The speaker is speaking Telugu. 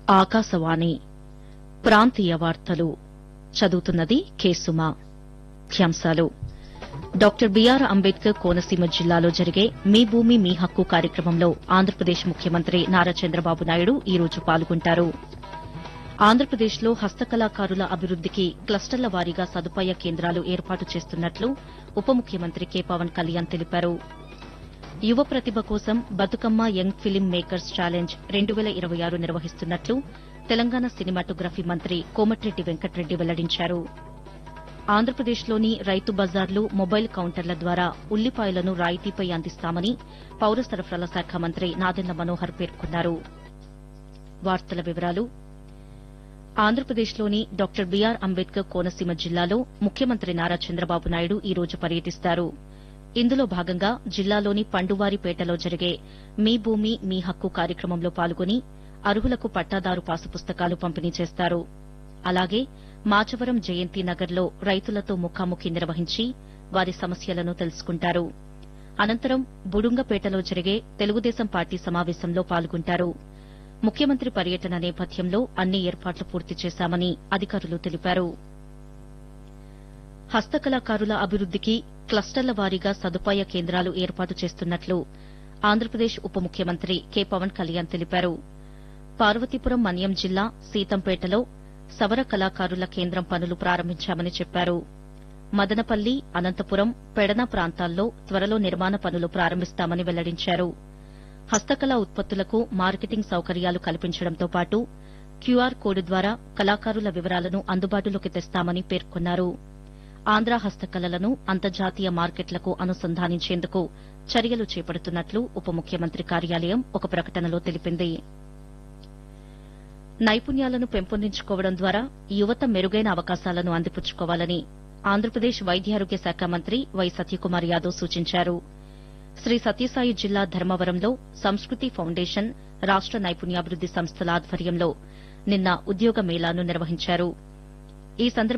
ఆకాశవాణి ప్రాంతీయ వార్తలు చదువుతున్నది కేసుమా ముఖ్యాంశాలు డాక్టర్ బీఆర్ అంబేద్కర్ కోనసీమ జిల్లాలో జరిగే మీ భూమి మీ హక్కు కార్యక్రమంలో ఆంధ్రప్రదేశ్ ముఖ్యమంత్రి నారా చంద్రబాబు నాయుడు ఈ రోజు పాల్గొంటారు ఆంధ్రప్రదేశ్లో హస్తకళాకారుల అభివృద్దికి క్లస్టర్ల వారీగా సదుపాయ కేంద్రాలు ఏర్పాటు చేస్తున్నట్లు ఉప ముఖ్యమంత్రి కె పవన్ కళ్యాణ్ తెలిపారు యువ ప్రతిభ కోసం Bathukamma young film makers challenge రెండు వేల ఇరవై ఆరు నిర్వహిస్తున్నట్లు తెలంగాణ సినిమాటోగ్రఫీ మంత్రి కోమటిరెడ్డి వెంకటరెడ్డి వెల్లడించారు ఆంధ్రప్రదేశ్లోని రైతు బజార్లు మొబైల్ కౌంటర్ల ద్వారా ఉల్లిపాయలను రాయితీపై అందిస్తామని పౌర సరఫరాల శాఖ మంత్రి నాదెండ్ల మనోహర్ పేర్కొన్నారు వార్తల వివరాలు ఆంధ్రప్రదేశ్లోని డాక్టర్ బీఆర్ అంబేద్కర్ కోనసీమ జిల్లాలో ముఖ్యమంత్రి నారా చంద్రబాబు నాయుడు ఈ రోజు పర్యటిస్తారు ఇందులో భాగంగా జిల్లాలోని పండువారిపేటలో జరిగే మీ భూమి మీ హక్కు కార్యక్రమంలో పాల్గొని అర్హులకు పట్టాదారు పాసు పుస్తకాలు పంపిణీ చేస్తారు అలాగే మాచవరం జయంతి నగర్లో రైతులతో ముఖాముఖి నిర్వహించి వారి సమస్యలను తెలుసుకుంటారు అనంతరం బుడుంగపేటలో జరిగే తెలుగుదేశం పార్టీ సమావేశంలో పాల్గొంటారు ముఖ్యమంత్రి పర్యటన నేపథ్యంలో అన్ని ఏర్పాట్లు పూర్తి చేశామని అధికారులు తెలిపారు హస్తకళాకారుల అభివృద్దికి క్లస్టర్ల వారీగా సదుపాయ కేంద్రాలు ఏర్పాటు చేస్తున్నట్లు ఆంధ్రప్రదేశ్ ఉప ముఖ్యమంత్రి కె పవన్ కళ్యాణ్ తెలిపారు పార్వతీపురం మన్యం జిల్లా సీతంపేటలో సవర కళాకారుల కేంద్రం పనులు ప్రారంభించామని చెప్పారు మదనపల్లి అనంతపురం పెడన ప్రాంతాల్లో త్వరలో నిర్మాణ పనులు ప్రారంభిస్తామని వెల్లడించారు హస్తకళా ఉత్పత్తులకు మార్కెటింగ్ సౌకర్యాలు కల్పించడంతో పాటు క్యూఆర్ కోడ్ ద్వారా కళాకారుల వివరాలను అందుబాటులోకి తెస్తామని పేర్కొన్నారు ఆంధ్ర హస్తకళలను అంతర్జాతీయ మార్కెట్లకు అనుసంధానించేందుకు చర్యలు చేపడుతున్నట్లు ఉప ముఖ్యమంత్రి కార్యాలయం ఒక ప్రకటనలో తెలిపింది నైపుణ్యాలను పెంపొందించుకోవడం ద్వారా యువత మెరుగైన అవకాశాలను అందిపుచ్చుకోవాలని ఆంధ్రప్రదేశ్ వైద్యారోగ్య శాఖ మంత్రి వై సత్యకుమార్ యాదవ్ సూచించారు శ్రీ సత్యసాయి జిల్లా ధర్మవరంలో సంస్కృతి ఫౌండేషన్ రాష్ట నైపుణ్యాభివృద్ది సంస్థల ఆధ్వర్యంలో నిన్న ఉద్యోగ మేళాను నిర్వహించారు ఈ సందర్భంగా